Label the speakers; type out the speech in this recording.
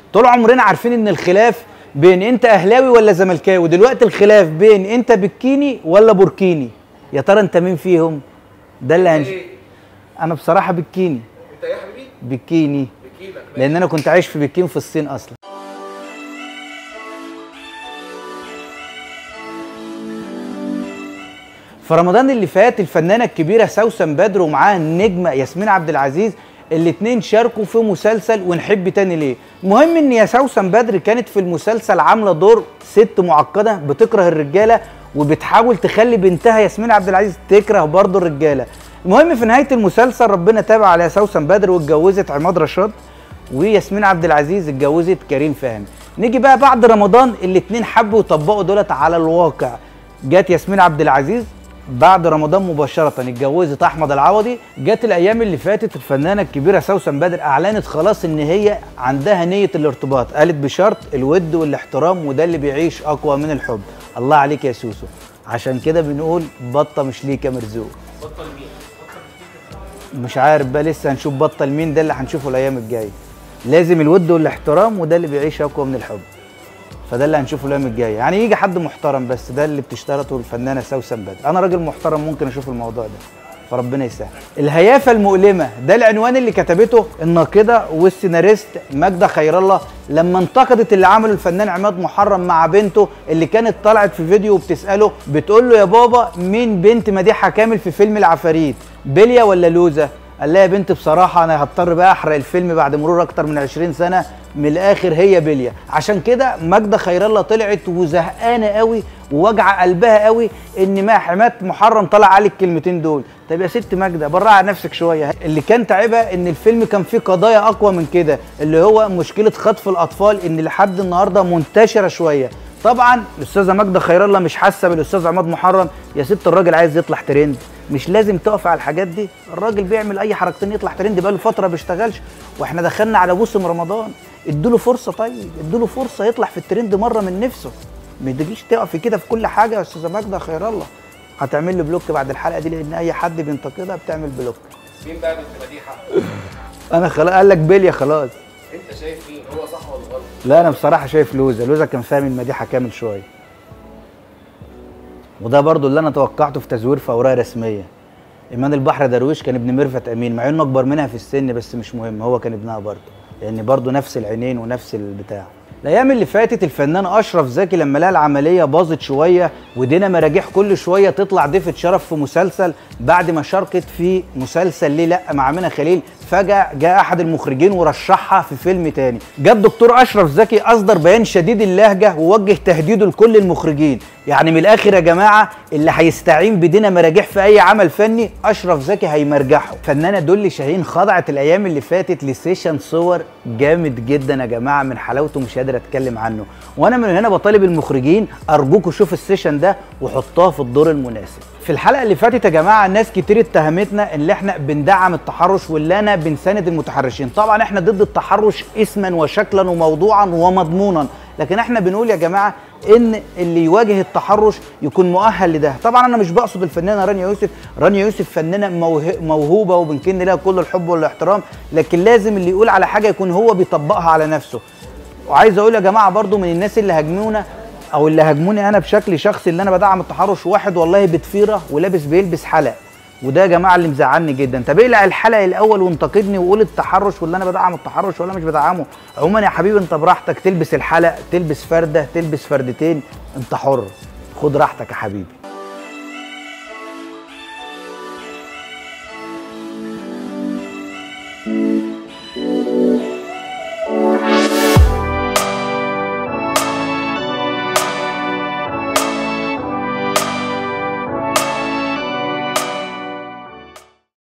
Speaker 1: طول عمرنا عارفين ان الخلاف بين انت اهلاوي ولا زملكاوي دلوقتي الخلاف بين انت بكيني ولا بوركيني يا ترى انت مين فيهم ده اللي هنش...
Speaker 2: ايه
Speaker 1: انا بصراحه بكيني
Speaker 2: انت يا حبيبي
Speaker 1: بكيني
Speaker 2: بكيلك
Speaker 1: لان انا كنت عايش في بكين في الصين اصلا في رمضان اللي فات الفنانه الكبيره سوسن بدر ومعاها النجمه ياسمين عبد العزيز الاتنين شاركوا في مسلسل ونحب تاني ليه المهم ان يا سوسن بدر كانت في المسلسل عامله دور ست معقده بتكره الرجاله وبتحاول تخلي بنتها ياسمين عبد العزيز تكره برضه الرجاله المهم في نهايه المسلسل ربنا تابع على سوسن بدر واتجوزت عماد رشاد وياسمين عبد العزيز اتجوزت كريم فهمي نيجي بقى بعد رمضان الاتنين حبوا يطبقوا دولت على الواقع جت ياسمين عبد العزيز بعد رمضان مباشرة اتجوزت أحمد العوضي جت الأيام اللي فاتت الفنانة الكبيرة سوسن بدر أعلنت خلاص إن هي عندها نية الارتباط قالت بشرط الود والاحترام وده اللي بيعيش أقوى من الحب الله عليك يا سوسو عشان كده بنقول بطة مش ليك يا مرزوق
Speaker 2: بطل مين
Speaker 1: مش عارف بقى لسه هنشوف بطل مين ده اللي هنشوفه الايام الجايه لازم الود والاحترام وده اللي بيعيش اقوى من الحب فده اللي هنشوفه الايام الجايه يعني يجي حد محترم بس ده اللي بتشترطه الفنانه سوسن بدر انا راجل محترم ممكن اشوف الموضوع ده فربنا يسهل الهيافه المؤلمه ده العنوان اللي كتبته الناقده والسيناريست ماجده خير الله لما انتقدت اللي عمله الفنان عماد محرم مع بنته اللي كانت طلعت في فيديو وبتساله بتقول له يا بابا مين بنت مديحه كامل في فيلم العفاريت بليا ولا لوزه قال لها يا بنت بصراحة أنا هضطر بقى أحرق الفيلم بعد مرور أكتر من 20 سنة من الآخر هي بليا عشان كده ماجدة خير الله طلعت وزهقانة قوي ووجع قلبها قوي إن ما حماد محرم طلع عليك الكلمتين دول طب يا ست ماجدة برا على نفسك شوية اللي كان تعبها إن الفيلم كان فيه قضايا أقوى من كده اللي هو مشكلة خطف الأطفال إن لحد النهاردة منتشرة شوية طبعا الاستاذه ماجده خير الله مش حاسه بالاستاذ عماد محرم يا ست الراجل عايز يطلع ترند مش لازم تقف على الحاجات دي الراجل بيعمل اي حركتين يطلع ترند بقاله فتره بيشتغلش واحنا دخلنا على موسم رمضان ادوا له فرصه طيب ادوا له فرصه يطلع في الترند مره من نفسه ما تجيش تقفي كده في كل حاجه يا استاذه ماجده خير الله هتعمل لي بلوك بعد الحلقه دي لان اي حد بينتقدها بتعمل بلوك
Speaker 2: مين بقى بنت مديحه
Speaker 1: انا خلاص قال لك بيليا خلاص
Speaker 2: انت شايف مين هو صح ولا غلط
Speaker 1: لا انا بصراحه شايف لوزه لوزه كان فاهم المديحه كامل شويه وده برضو اللي انا توقعته في تزوير في اوراق رسميه ايمان البحر درويش كان ابن ميرفت امين مع انه اكبر منها في السن بس مش مهم هو كان ابنها برضه لان برضه نفس العينين ونفس البتاع الايام اللي فاتت الفنان اشرف زكي لما لقى العمليه باظت شويه ودينا مراجيح كل شويه تطلع ضيفه شرف في مسلسل بعد ما شاركت في مسلسل ليه لا مع منى خليل فجاه جاء احد المخرجين ورشحها في فيلم تاني جه الدكتور اشرف زكي اصدر بيان شديد اللهجه ووجه تهديده لكل المخرجين يعني من الاخر يا جماعه اللي هيستعين بدينا مراجيح في اي عمل فني اشرف زكي هيمرجحه فنانه دولي شاهين خضعت الايام اللي فاتت لسيشن صور جامد جدا يا جماعه من حلاوته مش قادر اتكلم عنه وانا من هنا بطالب المخرجين ارجوكوا شوفوا السيشن ده وحطوها في الدور المناسب في الحلقه اللي فاتت يا جماعه ناس كتير اتهمتنا ان احنا بندعم التحرش واللي انا بنساند المتحرشين طبعا احنا ضد التحرش اسما وشكلا وموضوعا ومضمونا لكن احنا بنقول يا جماعه ان اللي يواجه التحرش يكون مؤهل لده طبعا انا مش بقصد الفنانه رانيا يوسف رانيا يوسف فنانه موه- موهوبه وبنكن لها كل الحب والاحترام لكن لازم اللي يقول على حاجه يكون هو بيطبقها على نفسه وعايز اقول يا جماعه برضو من الناس اللي هاجمونا او اللي هاجموني انا بشكل شخصي اللي انا بدعم التحرش واحد والله بتفيره ولابس بيلبس حلق وده يا جماعه اللي مزعلني جدا طب اقلع الحلق الاول وانتقدني وقول التحرش ولا انا بدعم التحرش ولا مش بدعمه عموما يا حبيبي انت براحتك تلبس الحلق تلبس فرده تلبس فردتين انت حر خد راحتك يا حبيبي